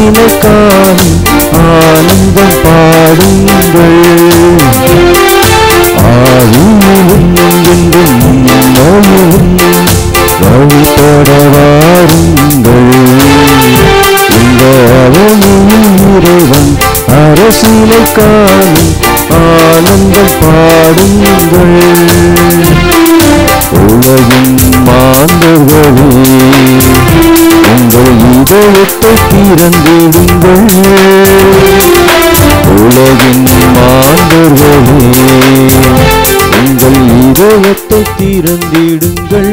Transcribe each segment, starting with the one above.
அரசினை காணும் ஆனந்தம் பாடுங்கள் ஆவியிலும் என்றும் நோயிலும் வழிபட வாருங்கள் இந்த அவனியில் இறைவன் அரசினை காணும் ஆனந்தம் பாடுங்கள் உலகின் மாந்தர்களே உங்கள் இதயத்தை திறந்திடுங்கள் உலகின் மாந்தர்களே உங்கள் இதயத்தை திறந்திடுங்கள்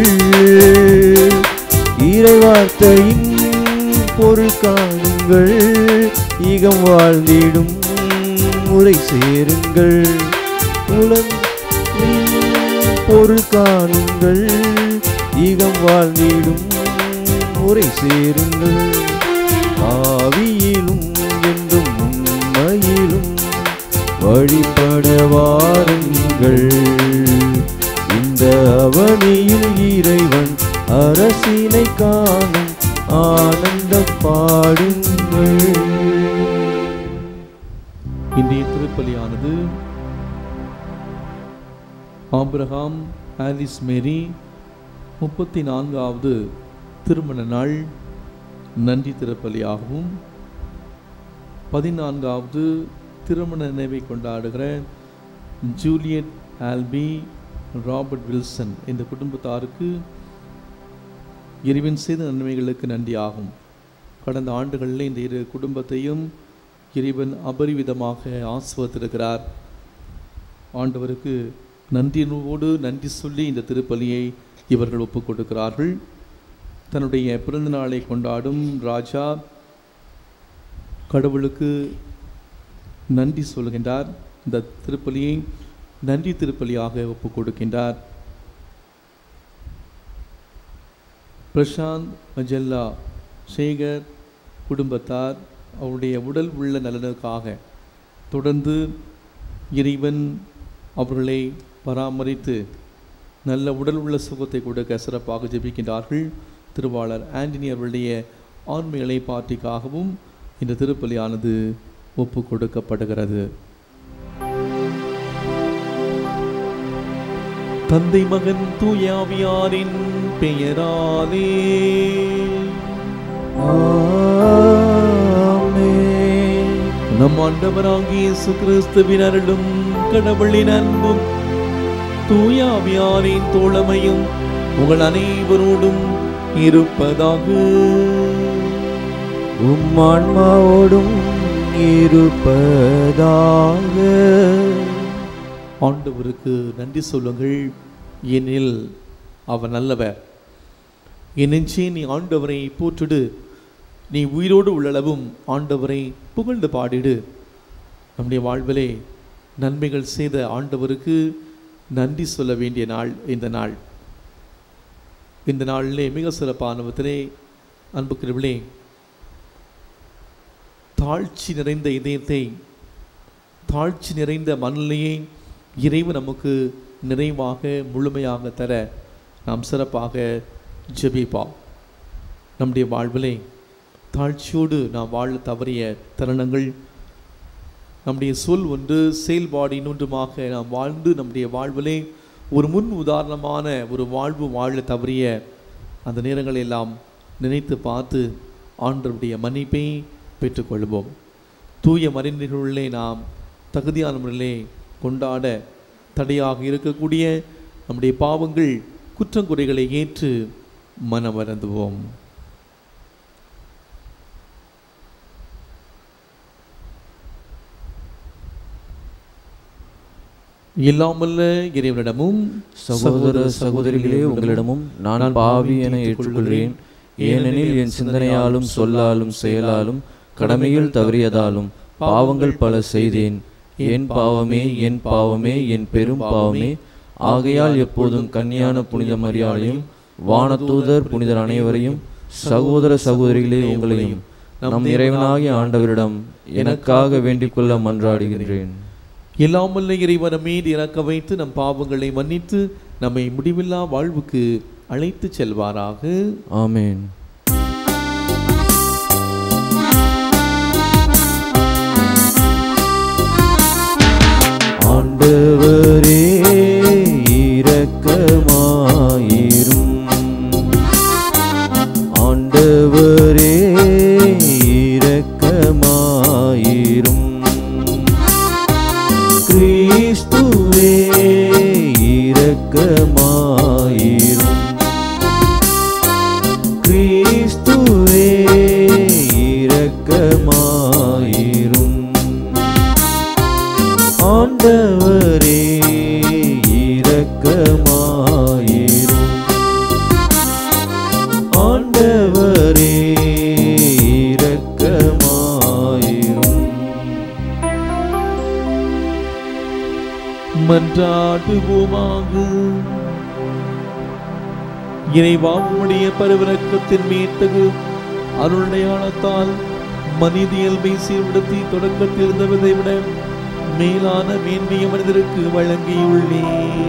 இறைவார்த்தையின் பொருள் காணுங்கள் ஈகம் வாழ்ந்திடும் முறை சேருங்கள் உலக பொருள் காணுங்கள் ஈகம் வாழ்ந்திடும் முறை சேருங்கள் ஆவியிலும் என்றும் உண்மையிலும் வழிபட வாருங்கள் இந்த அவனியில் இறைவன் அரசினை காணும் ஆனந்த பாடுங்கள் இன்றைய திருப்பலியானது ஆபிரகாம் ஆலிஸ் மேரி முப்பத்தி நான்காவது திருமண நாள் நன்றி திருப்பலியாகவும் பதினான்காவது திருமண நினைவை கொண்டாடுகிற ஜூலியட் ஆல்பி ராபர்ட் வில்சன் இந்த குடும்பத்தாருக்கு இறைவன் செய்த நன்மைகளுக்கு நன்றி ஆகும் கடந்த ஆண்டுகளில் இந்த இரு குடும்பத்தையும் இறைவன் அபரிவிதமாக ஆசுவத்திருக்கிறார் ஆண்டவருக்கு நன்றியோடு நன்றி சொல்லி இந்த திருப்பலியை இவர்கள் ஒப்புக் கொடுக்கிறார்கள் தன்னுடைய பிறந்த நாளை கொண்டாடும் ராஜா கடவுளுக்கு நன்றி சொல்கின்றார் இந்த திருப்பலியை நன்றி திருப்பலியாக ஒப்புக் கொடுக்கின்றார் பிரசாந்த் மஜல்லா சேகர் குடும்பத்தார் அவருடைய உடல் உள்ள நலனுக்காக தொடர்ந்து இறைவன் அவர்களை பராமரித்து நல்ல உடல் உள்ள சுகத்தை கொடுக்க சிறப்பாக ஜெபிக்கின்றார்கள் திருவாளர் ஆண்டனி அவருடைய ஆண்மைகளை பாட்டிக்காகவும் இந்த திருப்பலியானது ஒப்பு கொடுக்கப்படுகிறது தந்தை மகன் தூயாவியாரின் பெயராலே ஆமென். நம் ஆண்டவராகிய இயேசு கிறிஸ்துவின் அருளும் கடவுளின் அன்பும் தூயாவியாரின் தோழமையும் உங்கள் அனைவரோடும் இருப்பதாக உம் ஆன்மாவோடும் இருப்பதாக ஆண்டவருக்கு நன்றி சொல்லுங்கள் ஏனில் அவர் நல்லவர் என் நெஞ்சே நீ ஆண்டவரை போற்றிடு நீ உயிரோடு உள்ளளவும் ஆண்டவரை புகழ்ந்து பாடிடு நம்முடைய வாழ்விலே நன்மைகள் செய்த ஆண்டவருக்கு நன்றி சொல்ல வேண்டிய நாள் இந்த நாள் இந்த நாளிலே மிக சிறப்பானவத்திலே அன்புக்குரியவர்களே தாழ்ச்சி நிறைந்த இதயத்தை தாழ்ச்சி நிறைந்த மனநிலையை இறைவன் நமக்கு நிறைவாக முழுமையாக தர நாம் சிறப்பாக ஜெபிப்போம் நம்முடைய வாழ்விலே தாழ்ச்சியோடு நாம் வாழ தவறிய தருணங்கள் நம்முடைய சொல் ஒன்று செயல்பாடு இன்னொன்றுமாக நாம் வாழ்ந்து நம்முடைய வாழ்விலே ஒரு முன் உதாரணமான ஒரு வாழ்வு வாழ தவறிய அந்த நேரங்களை எல்லாம் நினைத்து பார்த்து ஆண்டவருடைய மன்னிப்பை பெற்றுக்கொள்வோம் தூய மறைநீர்களுள்ளே நாம் தகுதியான முறையிலே கொண்டாட தடையாக இருக்கக்கூடிய நம்முடைய பாவங்கள் குற்றங்குறைகளை ஏற்று மனமறந்துவோம் இல்லாமல்ல இறைவனிடமும் சகோதர சகோதரிகளே உங்களிடமும் நான் பாவி என ஏற்றுக்கொள்கிறேன் ஏனெனில் என் சிந்தனையாலும் சொல்லாலும் செயலாலும் கடமையில் தவறியதாலும் பாவங்கள் பல செய்தேன் என் பாவமே என் பாவமே என் பெரும் பாவமே ஆகையால் எப்போதும் கன்னியான புனித மரியாதையும் வானதூதர் புனிதர் அனைவரையும் சகோதர சகோதரிகளே உங்களையும் நம் இறைவனாகிய ஆண்டவரிடம் எனக்காக வேண்டிக் கொள்ள மன்றாடுகின்றேன் இல்லாமல்ல இறைவன மீது இறக்க வைத்து நம் பாவங்களை மன்னித்து நம்மை முடிவில்லா வாழ்வுக்கு அழைத்து செல்வாராக ஆமென் கிறிஸ்துவே இரக்கமாயிரும் கிறிஸ்துவே இரக்கமாயிரும் ஆண்டவரே இரக்கமாயிரும் ஆண்டவரே இரக்கமாயிரும் மன்றாடுவோமாக இறைவா உம்முடைய பருவிறக்கத்தின் மீட்டகு அருளையாளத்தால் மனித இயல்பை சீர்படுத்தி தொடக்கத்தில் இருந்தவதை விட மேலான மேன்மைய மனிதருக்கு வழங்கியுள்ளே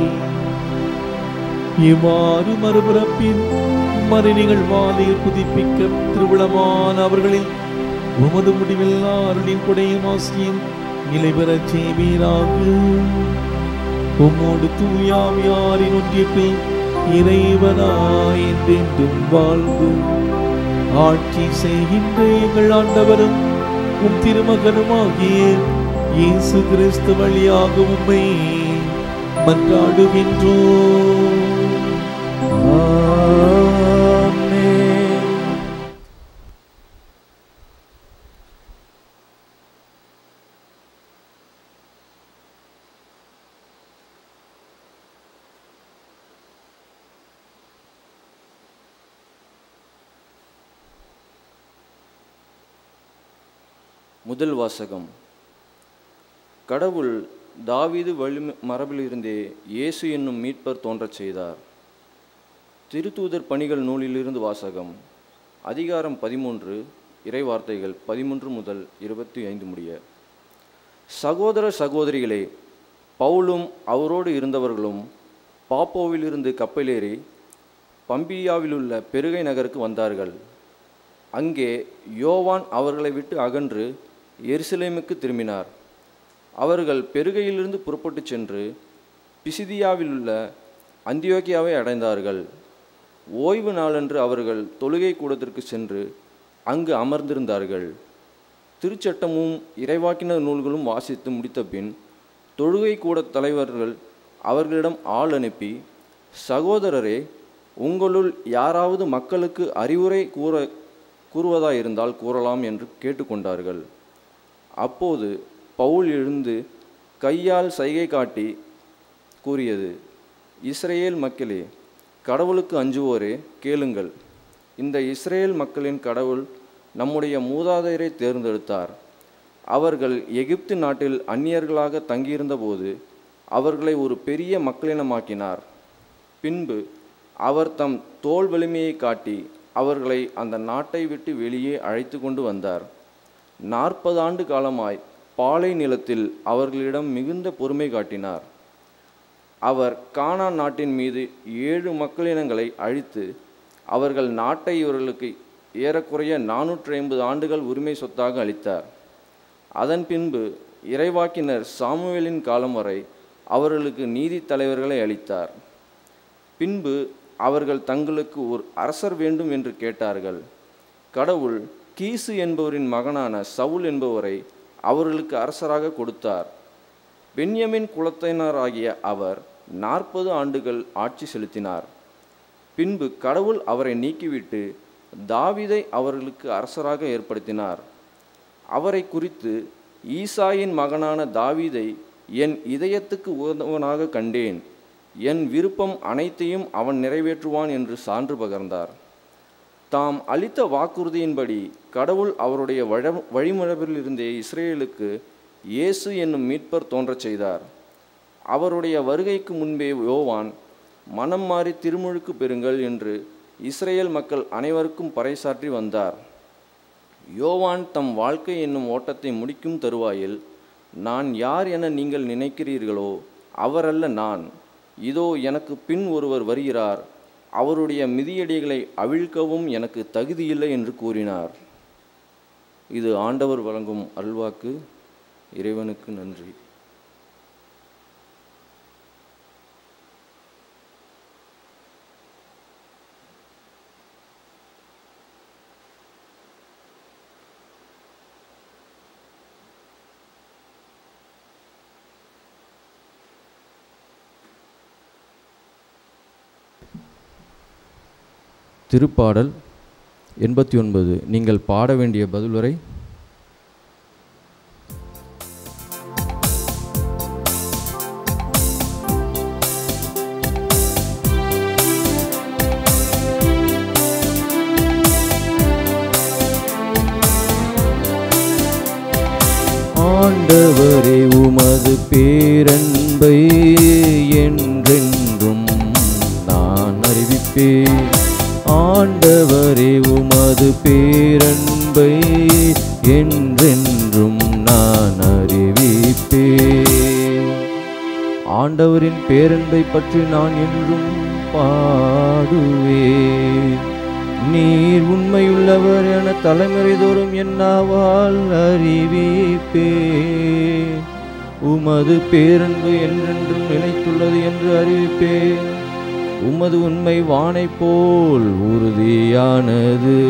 இவ்வாறு மறுபிறப்பின் மறை நிகழ்வாலையில் புதுப்பிக்க திருவிழமான அவர்களில் உமது முடிவில்லா அருளின் குடையும் ஆசியும் நிலை பெறச் செய்வீராக உம்மோடு தூயாவியாரின் ஒன்றியத்தில் இறைவனாய் என்றென்றும் வாழ்வு ஆட்சி செய்கின்ற எங்கள் ஆண்டவரும் உம் திருமகனுமாகிய இயேசு கிறிஸ்து வழியாக உம்மை மன்றாடுகின்றோம் ஆமென். முதல் வாசகம் கடவுள் தாவீது வழி மரபிலிருந்தே இயேசு என்னும் மீட்பர் தோன்றச் செய்தார் திருத்தூதர் பணிகள் நூலிலிருந்து வாசகம் அதிகாரம் பதிமூன்று இறைவார்த்தைகள் பதிமூன்று முதல் இருபத்தி ஐந்து முடிய சகோதர சகோதரிகளே பவுலும் அவரோடு இருந்தவர்களும் பாப்போவிலிருந்து கப்பலேறி பம்பியாவிலுள்ள பெருகை நகருக்கு வந்தார்கள் அங்கே யோவான் அவர்களை விட்டு அகன்று எருசலேமுக்கு திரும்பினார் அவர்கள் பெருகையிலிருந்து புறப்பட்டுச் சென்று பிசிதியாவிலுள்ள அந்தியோக்கியாவை அடைந்தார்கள் ஓய்வு நாளன்று அவர்கள் தொழுகை கூடத்திற்கு சென்று அங்கு அமர்ந்திருந்தார்கள் திருச்சட்டமும் இறைவாக்கினர் நூல்களும் வாசித்து முடித்த பின் தொழுகை கூட தலைவர்கள் அவர்களிடம் ஆள் அனுப்பி சகோதரரே உங்களுள் யாராவது மக்களுக்கு அறிவுரை கூற கூறுவதாயிருந்தால் கூறலாம் என்று கேட்டுக்கொண்டார்கள் அப்போது பவுல் எழுந்து கையால் சைகை காட்டி கூறியது இஸ்ரேல் மக்களே கடவுளுக்கு அஞ்சுவோரே கேளுங்கள் இந்த இஸ்ரேல் மக்களின் கடவுள் நம்முடைய மூதாதையரை தேர்ந்தெடுத்தார் அவர்கள் எகிப்து நாட்டில் அந்நியர்களாக தங்கியிருந்தபோது அவர்களை ஒரு பெரிய மக்களினமாக்கினார் பின்பு அவர் தம் தோல் வலிமையை காட்டி அவர்களை அந்த நாட்டை விட்டு வெளியே அழைத்து கொண்டு வந்தார் நாற்பது ஆண்டு காலமாய் பாலை நிலத்தில் அவர்களிடம் மிகுந்த பொறுமை காட்டினார் அவர் கானான் நாட்டின் மீது ஏழு மக்களினங்களை அழித்து அவர்கள் நாட்டை இவர்களுக்கு ஏறக்குறைய நானூற்றி ஐம்பது ஆண்டுகள் உரிமை சொத்தாக அளித்தார் அதன் பின்பு இறைவாக்கினர் சாமுவேலின் காலம் வரை அவர்களுக்கு நீதி தலைவர்களை அளித்தார் பின்பு அவர்கள் தங்களுக்கு ஒரு அரசர் வேண்டும் என்று கேட்டார்கள் கடவுள் கீசு என்பவரின் மகனான சவுல் என்பவரை அவர்களுக்கு அரசராக கொடுத்தார் பென்யமின் குலத்தினராகிய அவர் நாற்பது ஆண்டுகள் ஆட்சி செலுத்தினார் பின்பு கடவுள் அவரை நீக்கிவிட்டு தாவீதை அவர்களுக்கு அரசராக ஏற்படுத்தினார் அவரை குறித்து ஈசாயின் மகனான தாவீதை என் இதயத்துக்கு உகந்தவனாக கண்டேன் என் விருப்பம் அனைத்தையும் அவன் நிறைவேற்றுவான் என்று சான்று பகர்ந்தார் தாம் அளித்த வாக்குறுதியின்படி கடவுள் அவருடைய வழ வழிமுறையிலிருந்தே இஸ்ரேலுக்கு இயேசு என்னும் மீட்பர் தோன்றச் செய்தார் அவருடைய வருகைக்கு முன்பே யோவான் மனம் மாறி திருமுழுக்கு பெறுங்கள் என்று இஸ்ரேல் மக்கள் அனைவருக்கும் பறைசாற்றி வந்தார் யோவான் தம் வாழ்க்கை என்னும் ஓட்டத்தை முடிக்கும் தருவாயில் நான் யார் என நீங்கள் நினைக்கிறீர்களோ அவரல்ல நான் இதோ எனக்கு பின் ஒருவர் வருகிறார் அவருடைய மிதியடிகளை அவிழ்க்கவும் எனக்கு தகுதியில்லை என்று கூறினார் இது ஆண்டவர் வழங்கும் அருள்வாக்கு இறைவனுக்கு நன்றி திருப்பாடல் எண்பத்தி ஒன்பது நீங்கள் பாட வேண்டிய பதிலுரை ஆண்டவரே உமது பேரன்பை என்றென்றும் நான் அறிவிப்பேன் ஆண்டவரே உமது பேரன்பை என்றென்றும் நான் அறிவிப்பேன் ஆண்டவரின் பேரன்பை பற்றி நான் என்றும் பாடுவேன் நீர் உண்மையுள்ளவர் என தலைமுறை தோறும் என்னாவால் அறிவிப்பேன் உமது பேரன்பு என்றென்றும் நிலைத்துள்ளது என்று அறிவிப்பேன் உமது உண்மை வானை போல் உறுதியானது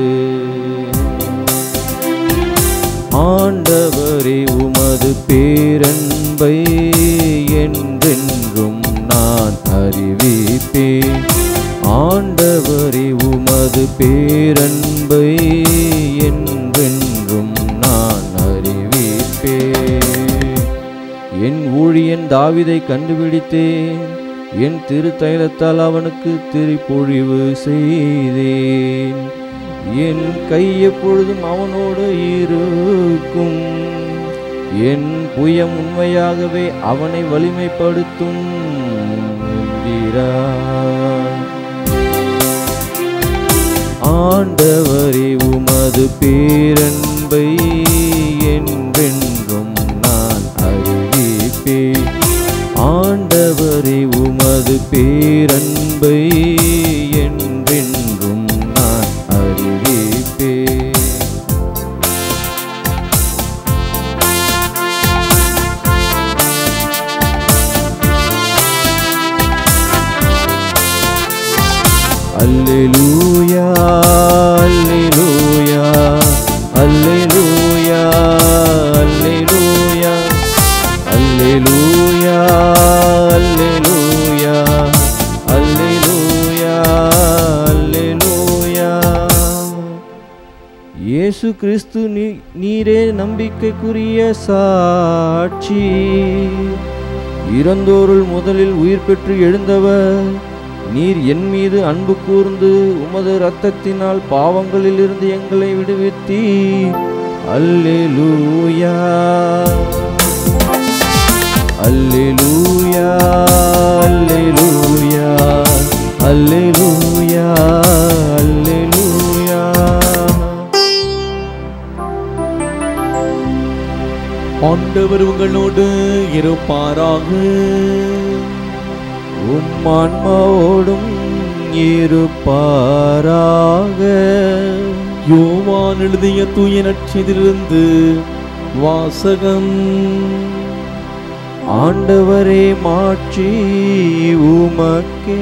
ஆண்டவரே உமது பேரன்பை என்றென்றும் நான் அறிவிப்பேன் ஆண்டவரே உமது பேரன்பை என்றென்றும் நான் அறிவிப்பேன் என் ஊழியன் தாவிதை கண்டுபிடித்தேன் என் திருத்தைலத்தால் அவனுக்கு திரிப்பொழிவு செய்தேன் என் கை எப்பொழுதும் அவனோடு இருக்கும் என் புயம் உண்மையாகவே அவனை வலிமைப்படுத்தும் என்கிறார். ஆண்டவரே உமது பேரன்பை என்றென்றும் நான் அறிவிப்பேன் ஆண்டவரே உமது பேரன்பை என்றென்றும் நான் அறிவிப்பேன் அல்லேலூயா அல்லேலூயா அல்லேலூயா அல்லேலூயா அல்லேலூயா அல்லேலூயா அல்லேலூயா அல்லேலூயா இயேசு கிறிஸ்து நீ நீரே நம்பிக்கைக்குரிய சாட்சி இறந்தோருள் முதலில் உயிர் பெற்று எழுந்தவர் நீர் என் மீது அன்பு கூர்ந்து உமது இரத்தத்தினால் பாவங்களிலிருந்து எங்களை விடுவித்தி அல்லேலூயா அல்லேலூயா அல்லேலூயா அல்லேலூயா அல்லேலூயா ஆண்டவர் உங்களோடு இருப்பாராக உம் ஆன்மாவோடும் இருப்பாராக யோவான் எழுதிய தூய நட்சத்திலிருந்து வாசகம் ஆண்டவரே மாட்சி உமக்கே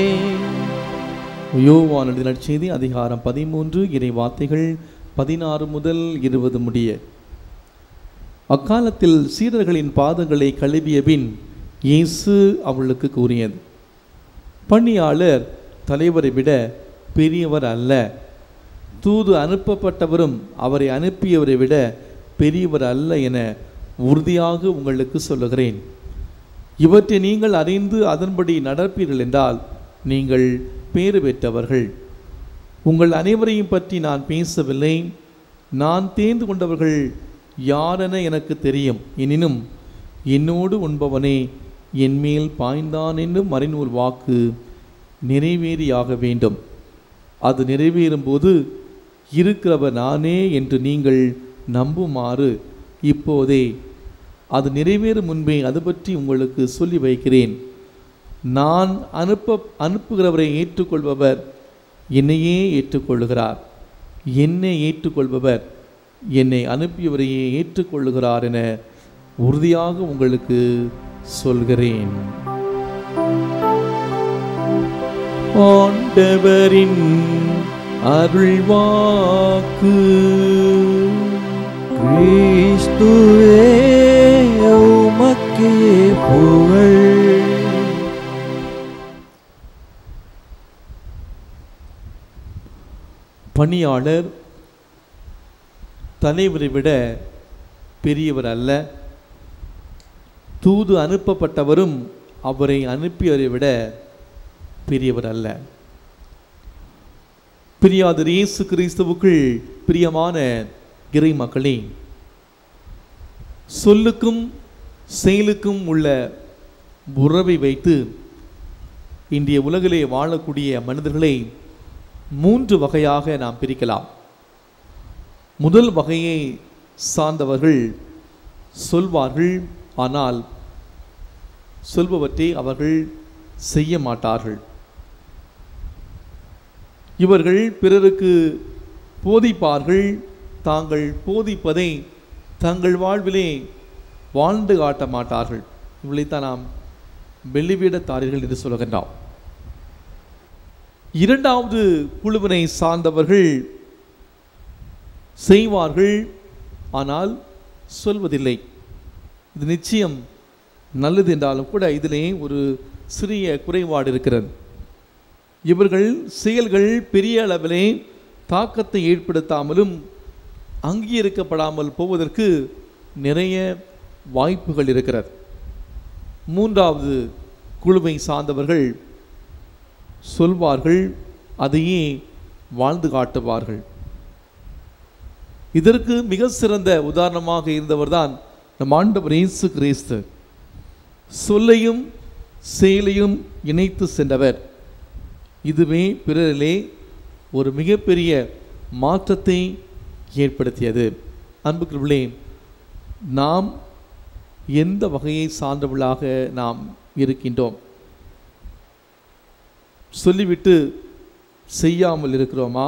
யோவான் எழுதிய நற்செய்தி அதிகாரம் பதிமூன்று இறை வார்த்தைகள் பதினாறு முதல் இருபது முடிய அக்காலத்தில் சீடர்களின் பாதங்களை கழுவிய பின் இயேசு அவளுக்கு கூறியது பணியாளர் தலைவரை விட பெரியவர் அல்ல தூது அனுப்பப்பட்டவரும் அவரை அனுப்பியவரை விட பெரியவர் அல்ல என உறுதியாக உங்களுக்கு சொல்லுகிறேன் இவற்றை நீங்கள் அறிந்து அதன்படி நடப்பீர்கள் என்றால் நீங்கள் பேறு பெற்றவர்கள் உங்கள் அனைவரையும் பற்றி நான் பேசவில்லை நான் தேர்ந்து கொண்டவர்கள் யாரென எனக்கு தெரியும் எனினும் என்னோடு உண்பவனே என்மேல் பாய்ந்தான் என்னும் மறைநூல் வாக்கு நிறைவேறியாக வேண்டும் அது நிறைவேறும்போது இருக்கிறவர் நானே என்று நீங்கள் நம்புமாறு இப்போதே அது நிறைவேறும் முன்பே அது பற்றி உங்களுக்கு சொல்லி வைக்கிறேன் நான் அனுப்ப அனுப்புகிறவரை ஏற்றுக்கொள்பவர் என்னையே ஏற்றுக்கொள்கிறார் என்னை ஏற்றுக்கொள்பவர் என்னை அனுப்பியவரையே ஏற்றுக்கொள்ளுகிறார் என உறுதியாக உங்களுக்கு சொல்கிறேன் ஆண்டவரின் அருள்வாக்கு கிறிஸ்துவே உமக்கே புகழ் பணியாளர் தலைவரை விட பெரியவர் அல்ல தூது அனுப்பப்பட்டவரும் அவரை அனுப்பியவரை விட பெரியவர் அல்ல பிரியாதர் இயேசு கிறிஸ்துவுக்குள் பிரியமான இறை மக்களே சொல்லுக்கும் செயலுக்கும் உள்ள உறவை வைத்து இன்றைய உலகிலே வாழக்கூடிய மனிதர்களை மூன்று வகையாக நாம் பிரிக்கலாம் முதல் வகையை சார்ந்தவர்கள் சொல்வார்கள் ஆனால் சொல்பவற்றை அவர்கள் செய்ய மாட்டார்கள் இவர்கள் பிறருக்கு போதிப்பார்கள் தாங்கள் போதிப்பதை தங்கள் வாழ்விலே வாழ்ந்து காட்ட மாட்டார்கள் இவளைத்தான் நாம் வெள்ளிவீடத்தாரிகள் என்று சொல்கின்றோம் இரண்டாவது குழுவினை சார்ந்தவர்கள் செய்வார்கள் ஆனால் சொல்வதில்லை இது நிச்சயம் நல்லது என்றாலும் கூட இதிலே ஒரு சிறிய குறைபாடு இருக்கிறது இவர்கள் செயல்கள் பெரிய அளவிலே தாக்கத்தை ஏற்படுத்தாமலும் அங்கீகரிக்கப்படாமல் போவதற்கு நிறைய வாய்ப்புகள் இருக்கிறது மூன்றாவது குழுவை சார்ந்தவர்கள் சொல்வார்கள் அதையே வாழ்ந்து காட்டுவார்கள் இதற்கு மிக சிறந்த உதாரணமாக இருந்தவர்தான் நம் ஆண்டவர் இயேசு கிறிஸ்து சொல்லையும் செயலையும் இணைத்து சென்றவர் இதுவே பிறரிலே ஒரு மிகப்பெரிய மாற்றத்தை ஏற்படுத்தியது அன்புக்குள்ளே நாம் எந்த வகையை சார்ந்தவர்களாக நாம் இருக்கின்றோம் சொல்லிவிட்டு செய்யாமல் இருக்கிறோமா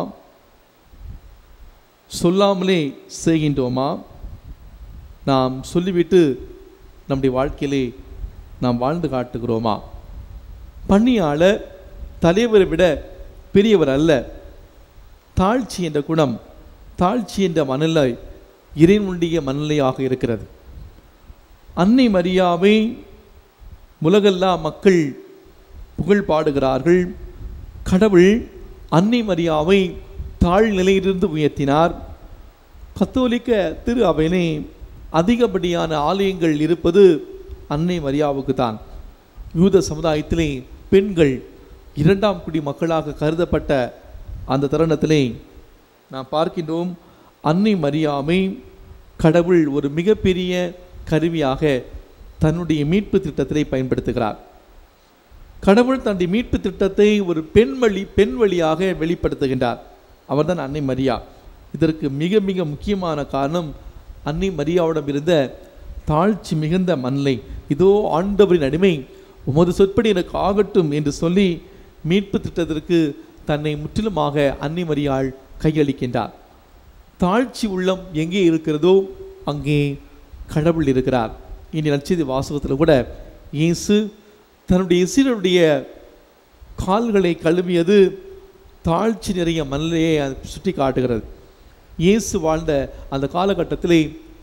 சொல்லாமலே செய்கின்றோமா நாம் சொல்லிவிட்டு நம்முடைய வாழ்க்கையிலே நாம் வாழ்ந்து காட்டுகிறோமா பணியாளர் தலைவரை விட பெரியவர் அல்ல தாழ்ச்சி என்ற குணம் தாழ்ச்சி என்ற மனநிலை இறைவனுடைய மனநிலையாக இருக்கிறது அன்னை மரியாவை உலகெல்லாம் மக்கள் புகழ் பாடுகிறார்கள் கடவுள் அன்னை மரியாவை தாழ்நிலையிலிருந்து உயர்த்தினார் கத்தோலிக்க திரு அவையிலே அதிகப்படியான ஆலயங்கள் இருப்பது அன்னை மரியாவுக்கு தான் யூத சமுதாயத்திலே பெண்கள் இரண்டாம் குடி மக்களாக கருதப்பட்ட அந்த தருணத்திலே நாம் பார்க்கின்றோம் அன்னை மரியாமை கடவுள் ஒரு மிகப்பெரிய கருவியாக தன்னுடைய மீட்பு திட்டத்திலே பயன்படுத்துகிறார் கடவுள் தன்னுடைய மீட்பு திட்டத்தை ஒரு பெண் வழி பெண் வழியாக வெளிப்படுத்துகின்றார் அவர்தான் அன்னை மரியா இதற்கு மிக மிக முக்கியமான காரணம் அன்னை மரியாவிடம் இருந்த தாழ்ச்சி மிகுந்த மண்லை இதோ ஆண்டவரின் அடிமை உமது சொற்படி எனக்கு ஆகட்டும் என்று சொல்லி மீட்பு திட்டத்திற்கு தன்னை முற்றிலுமாக அன்னை மரியாள் கையளிக்கின்றார் தாழ்ச்சி உள்ளம் எங்கே இருக்கிறதோ அங்கே கடவுள் இருக்கிறார் இனி நச்செய்தி வாசகத்தில் கூட இயேசு தன்னுடைய சீரருடைய கால்களை கழுவியது தாழ்ச்சி நிறைய மண்ணிலேயே சுட்டி காட்டுகிறது இயேசு வாழ்ந்த அந்த காலகட்டத்திலே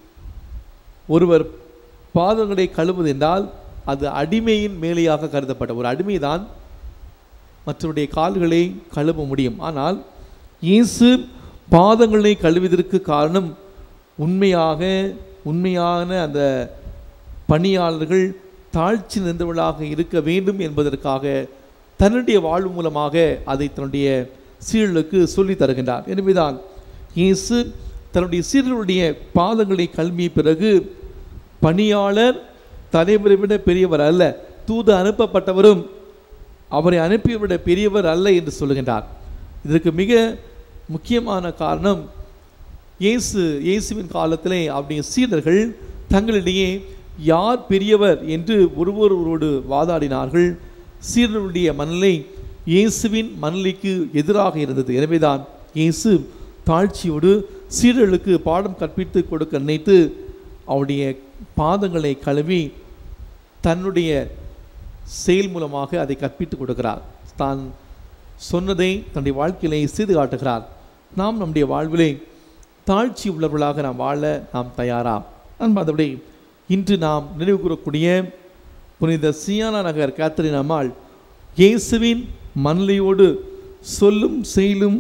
ஒருவர் பாதங்களை கழுவுவது என்றால் அது அடிமையின் மேலேயாக கருதப்பட்ட ஒரு அடிமைதான் மற்றவருடைய கால்களை கழுவ முடியும் ஆனால் இயேசு பாதங்களை கழுவியதற்கு காரணம் உண்மையாக உண்மையான அந்த பணியாளர்கள் தாழ்ச்சி நின்றவர்களாக இருக்க வேண்டும் என்பதற்காக தன்னுடைய வாழ்வு மூலமாக அதை தன்னுடைய சீரர்களுக்கு சொல்லி தருகின்றார் எனவேதான் இயேசு தன்னுடைய சீரருடைய பாதங்களை கல்விய பிறகு பணியாளர் தலைவரை விட பெரியவர் அல்ல தூது அனுப்பப்பட்டவரும் அவரை அனுப்பியை விட பெரியவர் அல்ல என்று சொல்லுகின்றார் இதற்கு மிக முக்கியமான காரணம் இயேசு இயேசுவின் காலத்திலே அவருடைய சீடர்கள் தங்களிடையே யார் பெரியவர் என்று ஒருவரோடு வாதாடினார்கள் சீடர்களுடைய மனநிலை இயேசுவின் மனநிலைக்கு எதிராக இருந்தது எனவேதான் இயேசு தாழ்ச்சியோடு சீடர்களுக்கு பாடம் கற்பித்து கொடுக்க நினைத்து அவருடைய பாதங்களை கழுவி தன்னுடைய செயல் மூலமாக அதை கற்பித்து கொடுக்கிறார் தான் சொன்னதை தன்னுடைய வாழ்க்கையிலே செய்து காட்டுகிறார் நாம் நம்முடைய வாழ்விலே தாழ்ச்சி உள்ளவர்களாக நாம் வாழ நாம் தயாரா அன்பதபடி இன்று நாம் நினைவு கூறக்கூடிய புனித சியானா நகர் கேத்தரின் அம்மாள் இயேசுவின் மனநிலையோடு சொல்லும் செயலும்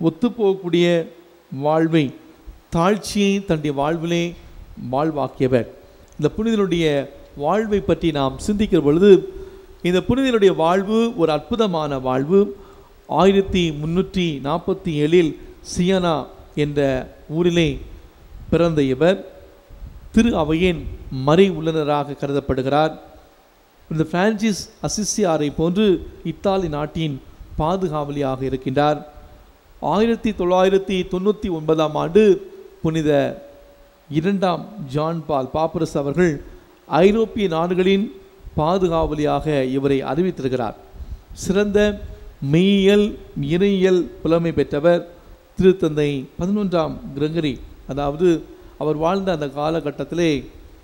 ஒத்துப்போகக்கூடிய வாழ்வை தாழ்ச்சியை தன்னுடைய வாழ்விலே வாழ்வாக்கியவர் இந்த புனிதனுடைய வாழ்வை பற்றி நாம் சிந்திக்கிற பொழுது இந்த புனிதனுடைய வாழ்வு ஒரு அற்புதமான வாழ்வு ஆயிரத்தி முன்னூற்றி நாற்பத்தி ஏழில் சியானா என்ற ஊரிலே பிறந்த இவர் திரு அவையின் மறை உள்ளனராக கருதப்படுகிறார் இந்த பிரான்சிஸ் அசிசியாரை போன்று இத்தாலி நாட்டின் பாதுகாவலியாக இருக்கின்றார் ஆயிரத்தி தொள்ளாயிரத்தி தொண்ணூற்றி ஒன்பதாம் ஆண்டு புனித இரண்டாம் ஜான் பால் பாப்பரஸ் அவர்கள் ஐரோப்பிய நாடுகளின் பாதுகாவலியாக இவரை அறிவித்திருக்கிறார் சிறந்த மெய்யியல் இறையியல் புலமை பெற்றவர் திருத்தந்தை பதினொன்றாம் கிரகரி அதாவது அவர் வாழ்ந்த அந்த காலகட்டத்திலே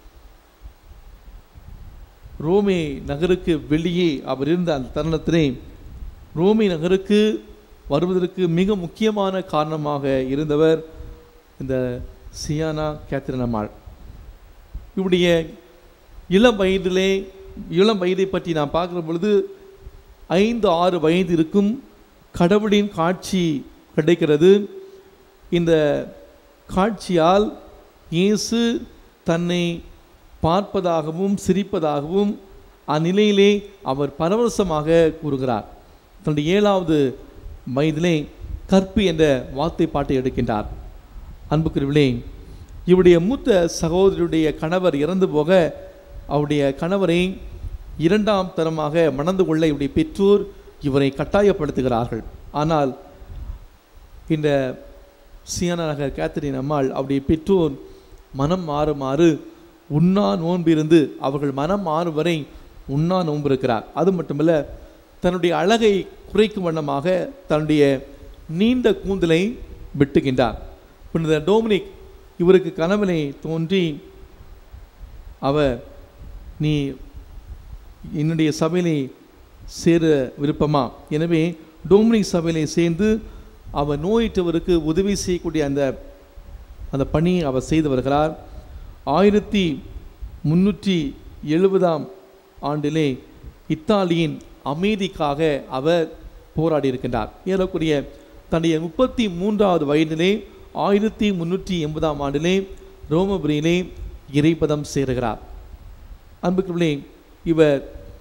ரோமே நகருக்கு வெளியே அவர் இருந்த அந்த தருணத்திலே ரோமே நகருக்கு வருவதற்கு மிக முக்கியமான காரணமாக இருந்தவர் இந்த சியானா கேத்ரின் அம்மாள் இவருடைய இளம் வயதிலே இளம் வயதை பற்றி நான் பார்க்குற பொழுது ஐந்து ஆறு வயது இருக்கும் கடவுளின் காட்சி கிடைக்கிறது இந்த காட்சியால் இயேசு தன்னை பார்ப்பதாகவும் சிரிப்பதாகவும் அந்நிலையிலே அவர் பரவசமாக கூறுகிறார் தன்னுடைய ஏழாவது வயதிலே கற்பு என்ற வார்த்தை பாட்டை எடுக்கின்றார் அன்புக்குரியவர்களே இவருடைய மூத்த சகோதரியுடைய கணவர் இறந்து போக அவருடைய கணவரை இரண்டாம் தரமாக மணந்து கொள்ள இவருடைய பெற்றோர் இவரை கட்டாயப்படுத்துகிறார்கள் ஆனால் இந்த சியானா நகர் கேத்தரின் அம்மாள் அவருடைய பெற்றோர் மனம் மாறுமாறு உண்ணா நோன்பு இருந்து அவர்கள் மனம் மாறும் வரை உண்ணா நோன்பு இருக்கிறார் அது மட்டுமல்ல தன்னுடைய அழகை குறைக்கும் வண்ணமாக தன்னுடைய நீண்ட கூந்தலை வெட்டுகின்றார் புனித டோமினிக் இவருக்கு கனவிலே தோன்றி அவர் நீ என்னுடைய சபையிலே சேர விருப்பமா எனவே டோமினிக் சபையிலே சேர்ந்து அவர் நோயிட்டவருக்கு உதவி செய்யக்கூடிய அந்த அந்த பணியை அவர் செய்து வருகிறார் ஆயிரத்தி முன்னூற்றி எழுபதாம் ஆண்டிலே இத்தாலியின் அமைதிக்காக அவர் போராடி இருக்கின்றார் ஏறக்குரிய தன்னுடைய முப்பத்தி மூன்றாவது வயதிலே ஆயிரத்தி முன்னூற்றி எண்பதாம் ஆண்டிலே ரோமபுரியிலே இறைப்பதம் சேருகிறார் அன்புக்குள்ளே இவர்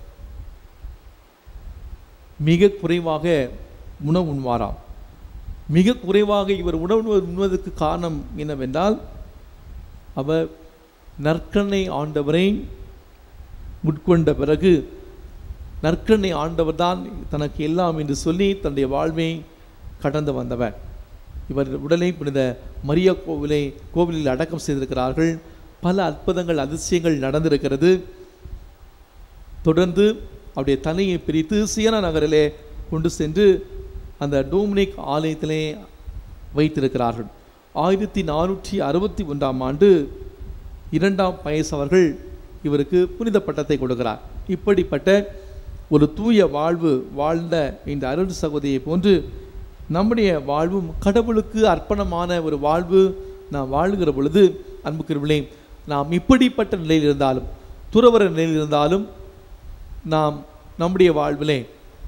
மிக குறைவாக உணவு உண்வாராம் மிக குறைவாக இவர் உணவு உண்வதற்கு காரணம் என்னவென்றால் அவர் நற்கண்ணை ஆண்டவரை உட்கொண்ட பிறகு நற்கண்ணை ஆண்டவர் தான் தனக்கு எல்லாம் என்று சொல்லி தன்னுடைய வாழ்வை கடந்து வந்தவர் இவர் உடலை புனித மரியா கோவிலை கோவிலில் அடக்கம் செய்திருக்கிறார்கள் பல அற்புதங்கள் அதிசயங்கள் நடந்திருக்கிறது தொடர்ந்து அவருடைய தலையை பிரித்து சியனா நகரிலே கொண்டு சென்று அந்த டோமினிக் ஆலயத்திலே வைத்திருக்கிறார்கள் ஆயிரத்தி நானூற்றி அறுபத்தி ஒன்றாம் ஆண்டு இரண்டாம் பயஸ் அவர்கள் இவருக்கு புனித பட்டத்தை கொடுக்கிறார் இப்படிப்பட்ட ஒரு தூய வாழ்வு வாழ்ந்த இந்த அருள் சகோதரியை போன்று நம்முடைய வாழ்வும் கடவுளுக்கு அர்ப்பணமான ஒரு வாழ்வு நாம் வாழ்கிற பொழுது அன்புக்குரியவர்களே நாம் இப்படிப்பட்ட நிலையில் இருந்தாலும் துறவர நிலையில் இருந்தாலும் நாம் நம்முடைய வாழ்விலே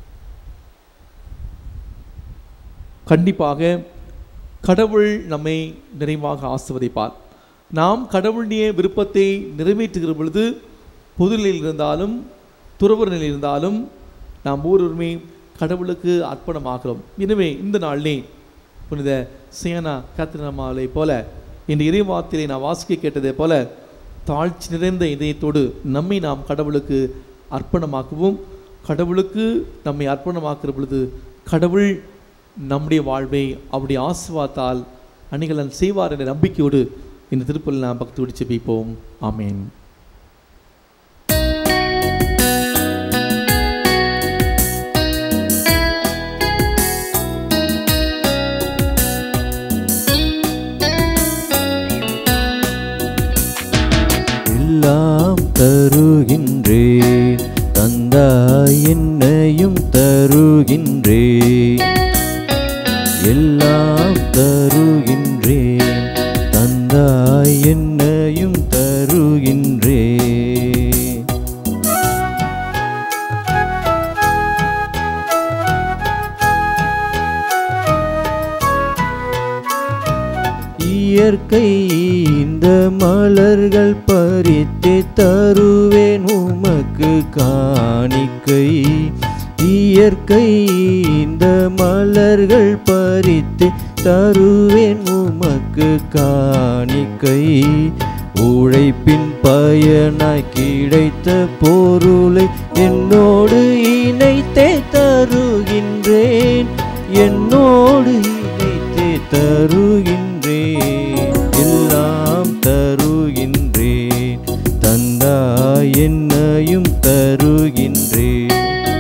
கண்டிப்பாக கடவுள் நம்மை நிறைவாக ஆசிர்வதிப்பார் நாம் கடவுளுடைய விருப்பத்தை நிறைவேற்றுகிற பொழுது பொதுநிலையில் இருந்தாலும் துறவர நிலையில் இருந்தாலும் நாம் ஒவ்வொருவருமே கடவுளுக்கு அர்ப்பணமாகிறோம் எனவே இந்த நாளிலே புனித சேனா காத்திரமாலை போல இந்த இறைவார்த்தையை நான் வாசிக்க கேட்டதை போல தாழ்ச்சி நிறைந்த இதயத்தோடு நம்மை நாம் கடவுளுக்கு அர்ப்பணமாக்குவோம் கடவுளுக்கு நம்மை அர்ப்பணமாக்குற பொழுது கடவுள் நம்முடைய வாழ்வை அவருடைய ஆசிர்வாதத்தால் அணிகலன் செய்வார் என்ற நம்பிக்கையோடு இந்த திருப்பலில் நாம் பக்தியோடு செபிப்போம் ஆமேன் எல்லாம் தருகின்றேன் தந்தாய் என்னையும் தருகின்றேன் எல்லாம் தருகின்றேன் தந்தாய் என்னையும் தருகின்றேன் இயற்கை இந்த மலர்கள் பறித்து தருவேன் உமக்கு காணிக்கை இயற்கை இந்த மலர்கள் பறித்து தருவேன் உமக்கு காணிக்கை உழைப்பின் பயனாய் கிடைத்த பொருளை என்னோடு இணைத்தே தருகின்றேன் என்னோடு இணைத்தே தருகின்றேன் எல்லாம் தருகின்றேன் தந்தாய் என்னையும் தருகின்றேன்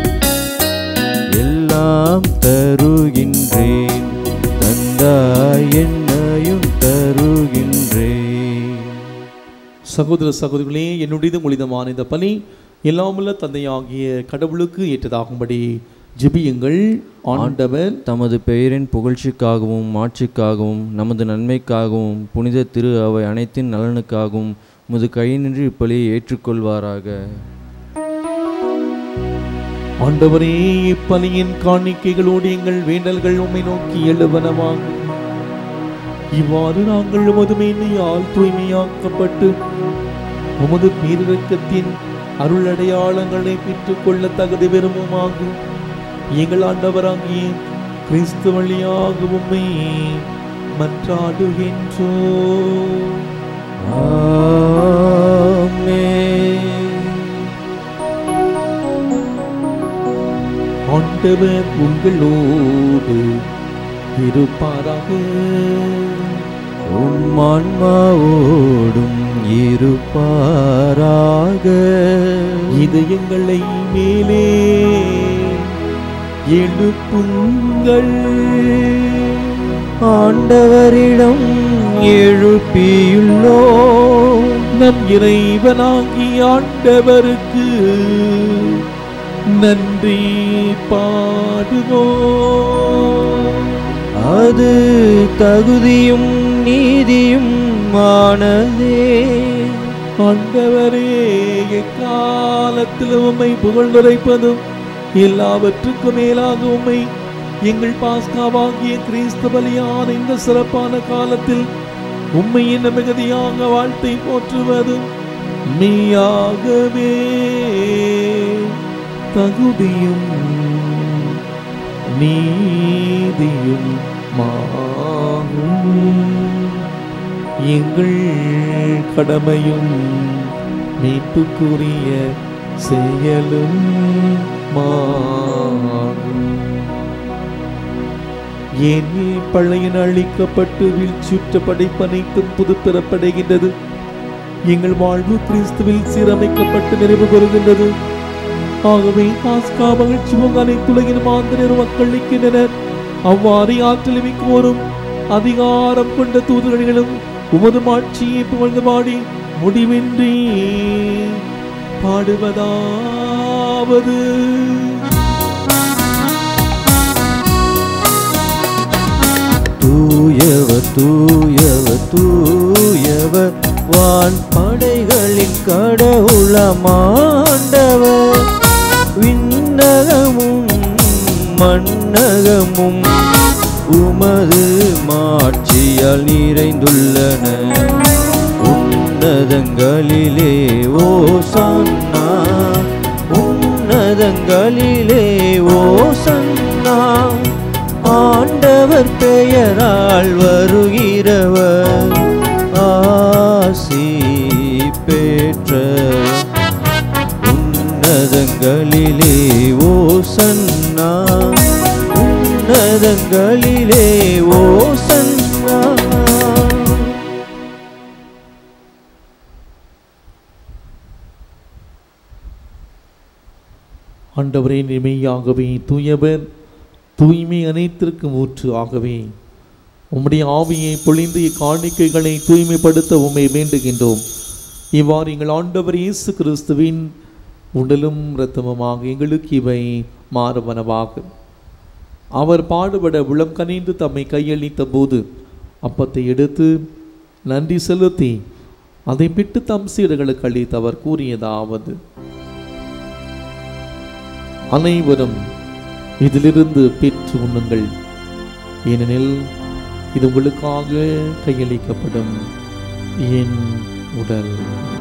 எல்லாம் தருகின்றேன் தந்தாய் என்னையும் தருகின்றேன் சகோதர சகோதரிகளே என்னுடையது முழிதமான இந்த பணி எல்லாமுள்ள தந்தையாகிய கடவுளுக்கு ஏற்றதாகும்படி ஜெபியுங்கள் ஆண்டவர் தமது பெயரின் புகழ்ச்சிக்காகவும் மாட்சிக்காகவும் நமது நன்மைக்காகவும் புனித திரு அவை அனைத்தின் நலனுக்காகவும் முது கையினின்று இப்பலியை ஏற்றுக்கொள்வாராக ஆண்டவரே இப்பலியின் காணிக்கைகளோடு எங்கள் வேண்டல்கள் உம்மை நோக்கி எழுவனவாகும் இவ்வாறு நாங்கள் உமது மேன்மையால் தூய்மையாக்கப்பட்டு உமது பேரிரக்கத்தின் அருளடையாளங்களை பெற்றுக்கொள்ள தகுதி பெறுவோமாகும் எங்கள் ஆண்டவராகிய கிறிஸ்து வழியாக உம்மை மன்றாடுகின்றோம் ஆமென். ஆண்டவர் உங்களோடு இருப்பாராக உம் ஆன்மாவோடும் இருப்பாராக இதயங்களை மேலே எழுப்புங்கள் ஆண்டவரிடம் எழுப்பியுள்ளோ நம் இறைவனாகி ஆண்டவருக்கு நன்றி பாடுவோம் அது தகுதியும் நீதியும் ஆனதே ஆண்டவரே எக்காலத்தில் உம்மை புகழ்ந்துரைப்பதும் எல்லாவற்றுக்கும் மேலாக உம்மை எங்கள் பாஸ்காவாகிய கிறிஸ்து பலியான இந்த சிறப்பான காலத்தில் உம்மை என்ன மிகுதியாக வாழ்த்தை போற்றுவதும் மெய்யாகவே தகுதியும் நீதியும் மாகும் எங்கள் கடமையும் மீட்புக்குரிய செயலும் மாகும் ஏனில் பழையன அழிக்கப்பட்டு வீழ்ச்சியுற்ற படைப்பனைத்தும் புது பெறப்படுகின்றது எங்கள் வாழ்வு கிறிஸ்துவில் சீரமைக்கப்பட்டு நிறைவு பெறுகின்றது ஆகவே பாஸ்கா மகிழ்ச்சி பொங்க அனைத்துலகின் மாந்தனர் மக்கள் நிற்கின்றனர் அவ்வாறு ஆற்றல் மிக்கோரும் அதிகாரம் கொண்ட தூதர்களும் உமது மாட்சியை புகழ்ந்து பாடி முடிவின்றி பாடுவதாவது தூயவர் தூயவர் தூயவர் வான் படைகளின் கடவுளமாண்டவர் விண்ணகமும் மண்ணகமும் உமது மாட்சியால் நிறைந்துள்ளன உன்னதங்களிலே ஓ சன்னா உன்னதங்களிலே ஓ சன்னா ஆண்டவர் பெயரால் வருகிறவர் ஆசி பெற்ற உன்னதங்களிலே ஓ சன்னா உன்னதங்களிலே ஓ சன்னா ஆண்டவரே நிமையாகவே தூயவர் தூய்மை அனைத்திற்கும் ஊற்று ஆகவே உம்முடைய ஆவியை பொழிந்து இக்காணிக்கைகளை தூய்மைப்படுத்த உம்மை வேண்டுகின்றோம் இவ்வாறு எங்கள் ஆண்டவர் இயேசு கிறிஸ்துவின் உடலும் இரத்தமுமாக எங்களுக்கு இவை மாறுவனவாக அவர் பாடுபட உளம் கனிந்து தம்மை கையளித்த போது அப்பத்தை எடுத்து நன்றி செலுத்தி அதை பிட்டு தம் சீடர்களுக்கு அளித்து அவர் கூறியதாவது அனைவரும் இதிலிருந்து பெற்று உண்ணுங்கள் ஏனெனில் இது உங்களுக்காக கையளிக்கப்படும் என் உடல்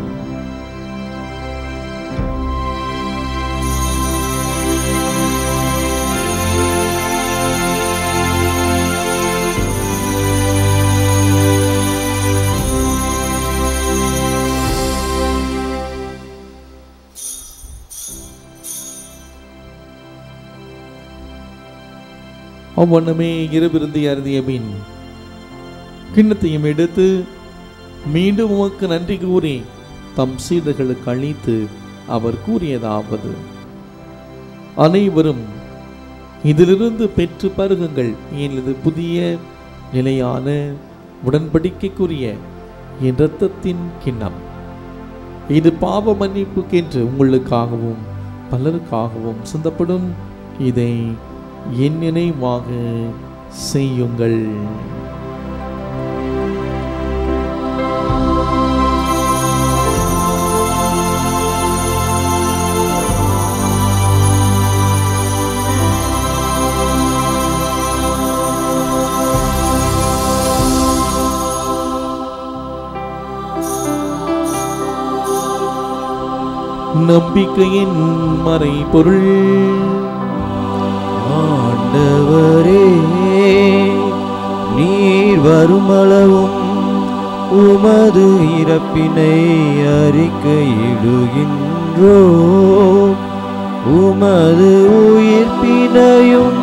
அவ்வண்ணமே இரவிருந்து அருந்திய பின் கிண்ணத்தையும் எடுத்து மீண்டும் உமக்கு நன்றி கூறி தம் சீடர்களுக்கு அளித்து அவர் கூறியதாவது அனைவரும் இதிலிருந்து பெற்று பருகுங்கள் ஏனது புதிய நிலையான உடன்படிக்கைக்குரிய என் இரத்தத்தின் கிண்ணம் இது பாவ மன்னிப்புக்கென்று உங்களுக்காகவும் பலருக்காகவும் சிந்தப்படும் இதை என் நினைவாக செய்யுங்கள் நம்பிக்கையின் மறைபொருள் ஆண்டவரே நீர் வருமளவும் உமது இறப்பினை அறிக்கையிடுகின்றோ உமது உயிர்ப்பினையும்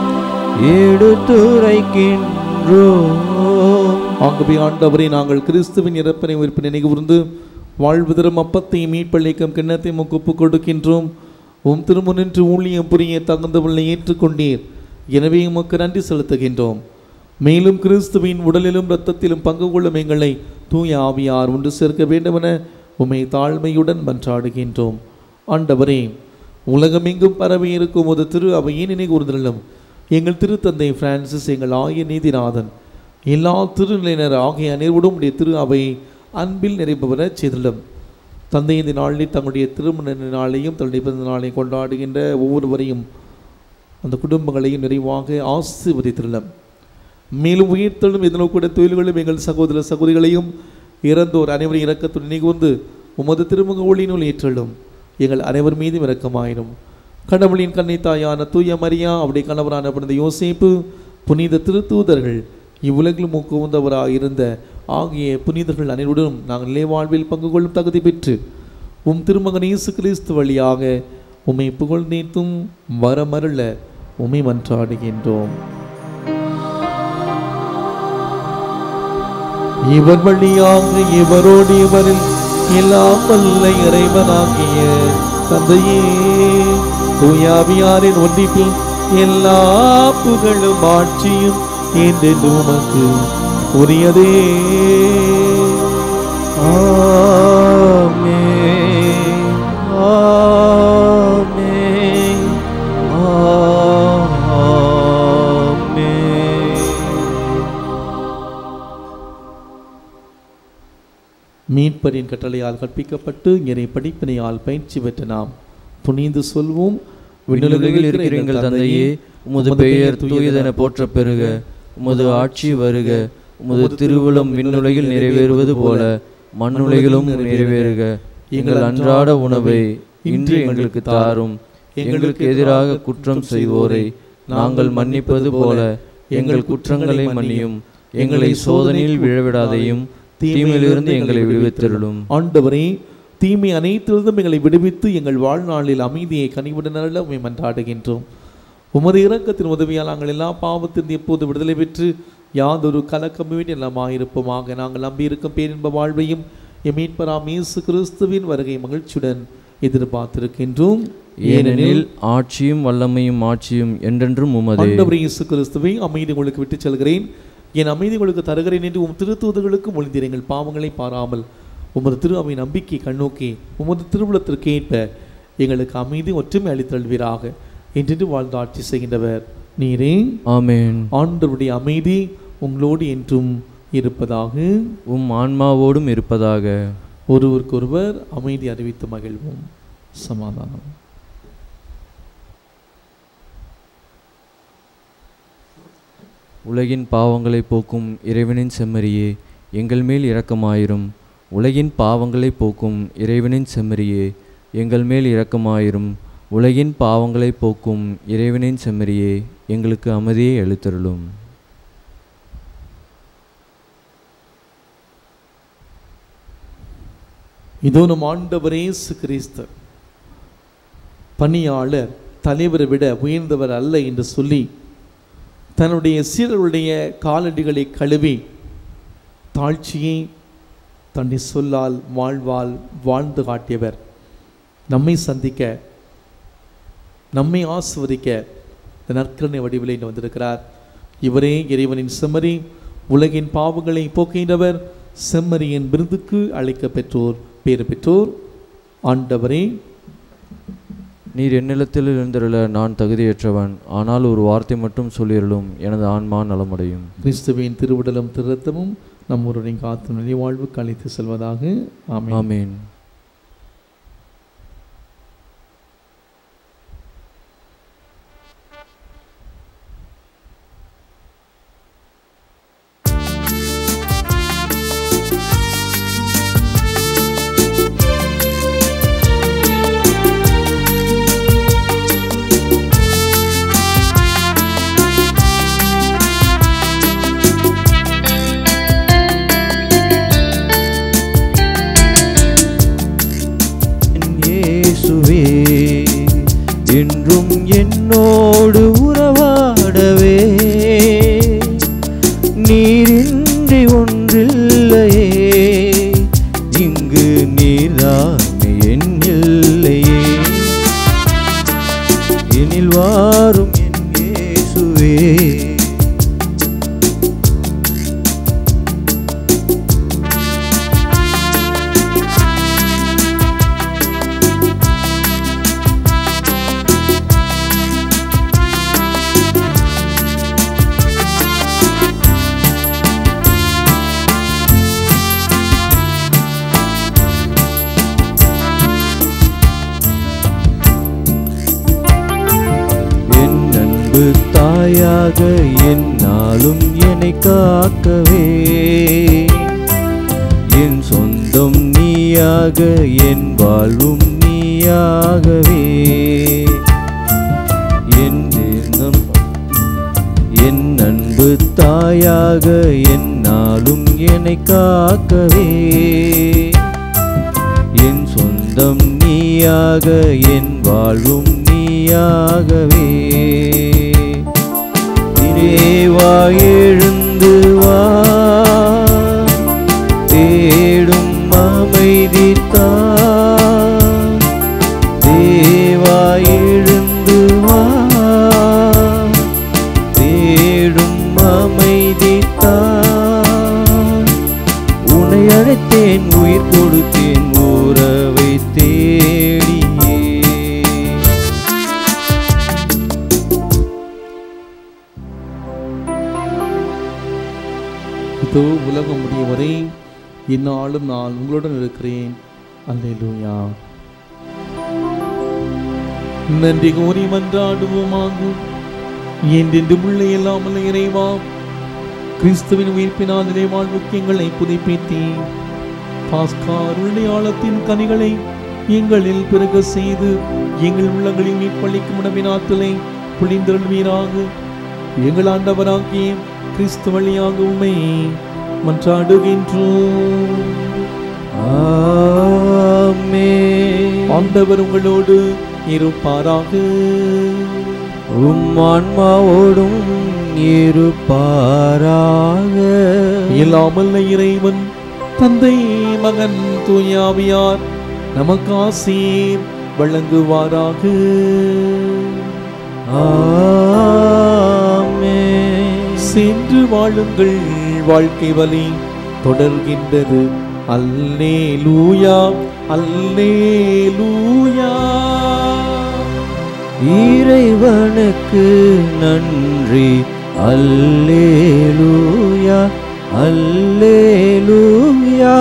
எடுத்துரைக்கின்றோ ஆகவே ஆண்டவரை நாங்கள் கிறிஸ்துவின் இறப்பினை உயிர்ப்பு நினைவுகூர்ந்து வாழ்வு தரும் அப்பத்தையும் மீட்பளிக்கும் கிண்ணத்தையும் உமக்கு ஒப்புக் கொடுக்கின்றோம் உம் திருமுனின்று ஊழியம் புரிய தகுந்தவளை ஏற்றுக்கொண்டீர் எனவே உமக்கு நன்றி செலுத்துகின்றோம் மேலும் கிறிஸ்துவின் உடலிலும் இரத்தத்திலும் பங்கு கொள்ளும் எங்களை தூய ஆவியார் ஒன்று சேர்க்க வேண்டுமென உம்மை தாழ்மையுடன் மன்றாடுகின்றோம் ஆண்டவரே உலகமெங்கும் பரவி இருக்கும் ஒரு திரு அவையின் நினைகூர்தலும் எங்கள் திருத்தந்தை பிரான்சிஸ் எங்கள் ஆய நீதிநாதன் எல்லா திருநிலையினர் ஆகிய அனைவரும் உடைய திரு அவை அன்பில் நிறைபவர செய்துள்ளோம் தந்தை இந்த நாளில் தங்களுடைய திருமண நாளையும் தன்னுடைய பிறந்த நாளையும் கொண்டாடுகின்ற ஒவ்வொருவரையும் அந்த குடும்பங்களையும் நிறைவாக ஆசீர்வதித்துள்ளோம் மேலும் உயிர்த்தலும் எதனோக்கூட தொழில்களும் எங்கள் சகோதர சகோதரிகளையும் இறந்தோர் அனைவரும் இரக்கத்துடன் நிகழ்ந்து உமது திருமுக ஒளியினுள் ஏற்றலும் எங்கள் அனைவர் மீதும் இரக்கமாயிரும் கடவுளின் கன்னித்தாயான தூய மரியா அவருடைய கணவரான புனித யோசேப்பு புனித திருத்தூதர்கள் இவ்வுலகில் முக்குவந்தவராக இருந்த ஆகிய புனிதர்கள் அனைவருடன் நாங்கள் நிலை வாழ்வில் பங்கு கொள்ளும் தகுதி பெற்று உம் திருமகன் இயேசு கிறிஸ்து வழியாக உம்மை புகழ்ந்தேத்தும் வரமருள உம்மை மன்றாடுகின்றோம் இவர் வழியாக இவரோடு இவரில் எல்லாம் வல்ல இறைவனாகிய தந்தையே தூயாவியாரின் ஒன்றிப்பில் எல்லா புகழும் ஆட்சியும் என்று உமக்கு உரியதே ஆமென் ஆமென் ஆமென் மீட்பரின் கட்டளையால் கற்பிக்கப்பட்டு இறை படிப்பினையால் பயிற்சி பெற்ற நாம் புனிந்து சொல்வோம் விண்ணுலகில் இருக்கிற எங்கள் தந்தையே உமது பெயர் தூயதென போற்றப் பெறுக உமது ஆட்சி வருக உமது திருவுளம் விண்ணுலகில் நிறைவேறுவது போல மண்ணுலகிலும் நிறைவேறுக எங்கள் அன்றாட உணவை இன்று எங்களுக்கு தாரும் எங்களுக்கு எதிராக குற்றம் செய்வோரை நாங்கள் மன்னிப்பது போல எங்கள் குற்றங்களை மன்னியும் எங்களை சோதனையில் விழவிடாதையும் தீமையிலிருந்து எங்களை விடுவித்தருளும் ஆண்டவரே தீமை அனைத்திலிருந்தும் எங்களை விடுவித்து எங்கள் வாழ்நாளில் அமைதியை கனிவுடன் அருள உம்மை மன்றாடுகின்றோம் உமது இரக்கத்தின் உதவியால் நாங்கள் எல்லா பாவத்திலிருந்து எப்போது விடுதலை பெற்று யாதொரு கலக்கமுமே எல்லாமாயிருப்போமாக நாங்கள் நம்பியிருக்கும் பேரின்ப வாழ்வையும் எம் மீட்பராம் இயேசு கிறிஸ்துவின் வருகை மகிழ்ச்சியுடன் எதிர்பார்த்திருக்கின்றோம் ஏனெனில் ஆட்சியும் வல்லமையும் ஆட்சியும் என்றென்றும் உமதே ஆண்டவர் இயேசு கிறிஸ்துவை அமைதி உங்களுக்கு விட்டுச் செல்கிறேன் என் அமைதி உங்களுக்கு தருகிறேன் என்று உம் திருத்தூதர்களுக்கு மொழிந்தீர் எங்கள் பாவங்களை பாராமல் உமது திரு அவை நம்பிக்கை கண்ணோக்கி உமது திருவுளத்திற்கு ஏற்ப எங்களுக்கு அமைதி ஒற்றுமை அளித்தல்வீராக என்று வாழ்ந்து ஆட்சி செய்கின்றவர் நீரே ஆமென் ஆண்டவருடைய அமைதி உங்களோடு என்றும் இருப்பதாக உம் ஆன்மாவோடும் இருப்பதாக ஒருவருக்கொருவர் அமைதி அறிவித்து மகிழ்வோம் சமாதானம் உலகின் பாவங்களை போக்கும் இறைவனின் செம்மறியே எங்கள் மேல் இரக்கமாயிரும் உலகின் பாவங்களை போக்கும் இறைவனின் செம்மறியே எங்கள் மேல் இரக்கமாயிரும் உலகின் பாவங்களை போக்கும் இறைவனின் செம்மறியே எங்களுக்கு அமைதியை அளித்தருளும் இதோ நம் ஆண்டவரே இயேசு கிறிஸ்து பணியாளர் தலைவரை விட உயர்ந்தவர் அல்ல என்று சொல்லி தன்னுடைய சீரருடைய காலடிகளை கழுவி தாழ்ச்சியை தன்னை சொல்லால் வாழ்வால் வாழ்ந்து காட்டியவர் நம்மை சந்திக்க நம்மை ஆசிர்வதிக்க இந்த நற்கரணை வடிவிலே இன்று வந்திருக்கிறார் இவரே இறைவனின் செம்மறி உலகின் பாவங்களை போக்கின்றவர் செம்மறியின் விருதுக்கு அழைக்க பெற்றோர் பேறு பெற்றோர் ஆண்டவரே நீர் என்னிடத்தில் இருந்தருள நான் தகுதியற்றவன் ஆனால் ஒரு வார்த்தை மட்டும் சொல்லியருளும் எனது ஆன்மா நலமடையும் கிறிஸ்துவின் திருவிடலும் திருத்தமும் நம் ஒருவரின் காத்து நிலைவாழ்வுக்கு அழைத்து செல்வதாக ஆமென் ஆமேன் இயேசுவே என்றும் என்னோடு உறவாடவே நீரின்றி ஒன்றில்லையே இங்கு நீர்தாமே என் இல்லையே எனில் வாரும் என் இயேசுவே என் அன்பு தாயாக என்னாலும் என்னை காக்கவே என் சொந்தம் நீயாக என் வாழ்வும் நீயாகவே என் தேசம் என் அன்பு தாயாக என்னாலும் என்னை காக்கவே என் சொந்தம் நீயாக என் வாழ்வும் நீயாகவே இறைவா எழுந்து வா தேடும் அமைதி தா தேவா எழுந்து வா தேடும் அமைதி தா உன்னை அழைத்தேன் உயிர் கொடுத்தேன் உறவை தேடியே இதோ உலகம் முடியும் வரை இந்நாளும் நான் உங்களுடன் இருக்கிறேன் அல்லேலூயா நன்றி கூறி மன்றாடுவோமாகும் என்றென்றும் உள்ள இல்லாமல் இறைவா கிறிஸ்துவின் உயிர்ப்பினால் நினைவாழ்வுக்கு எங்களை புதுப்பித்தே பாஸ்கார் உள்ளியாளத்தின் கனிகளை எங்களில் பிறகு செய்து எங்கள் உள்ளங்களில் மீட்பளிக்கும் உணவினாத்தலை புளிந்தருள்வீராக எங்கள் ஆண்டவராகிய கிறிஸ்து வழியாக உமை மன்றாடுகின்றோம் ஆமென். ஆண்டவர் உங்களோடு இருப்பாராக உம் ஆன்மாவோடும் இருப்பாராக இல்லாமல் இறைவன் தந்தை மகன் தூயாவியார் நமக்கு ஆசீர் வழங்குவாராக ஆமென். சென்று வாழுங்கள் வாழ்க்கை வழி தொடர்கின்றது அல்லேலூயா அல்லேலூயா இறைவனுக்கு நன்றி அல்லேலூயா அல்லேலூயா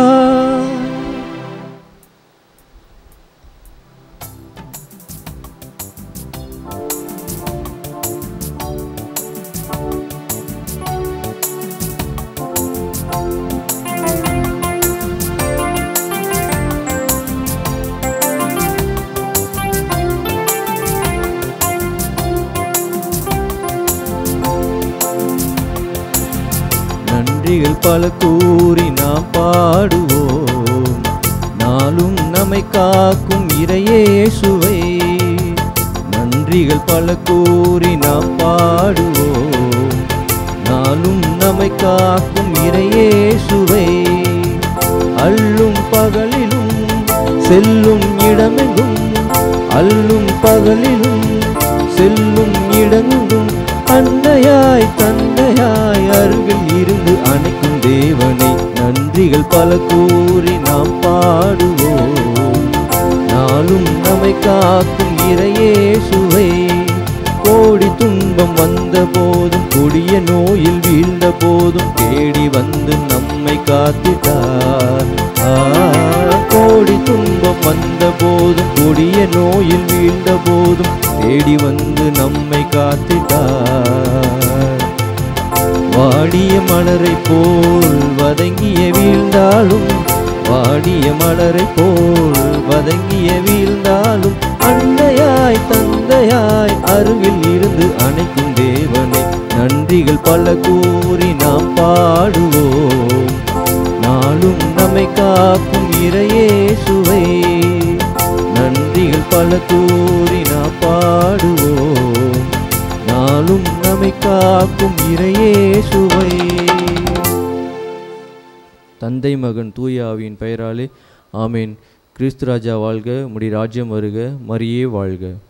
நன்றிகள் பல கூறி நாம் பாடுவோம் நாளும் நம்மை காக்கும் இறையேசுவை நன்றிகள் பல கூறி நாம் பாடுவோம் நாளும் நம்மை காக்கும் இறையேசுவை அல்லும் பகலிலும் செல்லும் இடமெங்கும் அல்லும் பகலிலும் செல்லும் இடமெங்கும் அன்னையாய் தந்தையாய் அருகில் இருந்து அணைக்கும் தேவனை நன்றிகள் பல கூறி நாம் பாடுவோம் நாளும் நம்மை காக்கும் இறையேசுவை கோடி துன்பம் வந்த போதும் கொடிய நோயில் வீழ்ந்த போதும் தேடி வந்து நம்மை காத்திட்டார் ஆ, கோடி துன்பம் வந்த போதும் கொடிய நோயில் வீழ்ந்த போதும் தேடி வந்து நம்மை காத்திட்டார் வாடிய மலரை போல் வதங்கிய வீழ்ந்தாலும் வாடிய மலரை போல் வதங்கிய வீழ்ந்தாலும் அன்னையாய் தந்தையாய் அருகில் இருந்து அணைக்கும் தேவனை நன்றிகள் பல கூறி நாம் பாடுவோம் நாளும் நம்மை காக்கும் இறையேசுவை நன்றிகள் பல கூறி நாம் பாடுவோம் நாளும் நம்மை காக்கும் இறையேசுவை தந்தை மகன் தூய ஆவியின் பெயராலே ஆமேன் கிறிஸ்து ராஜா வாழ்க முடி ராஜ்யம் வருக மரியே வாழ்க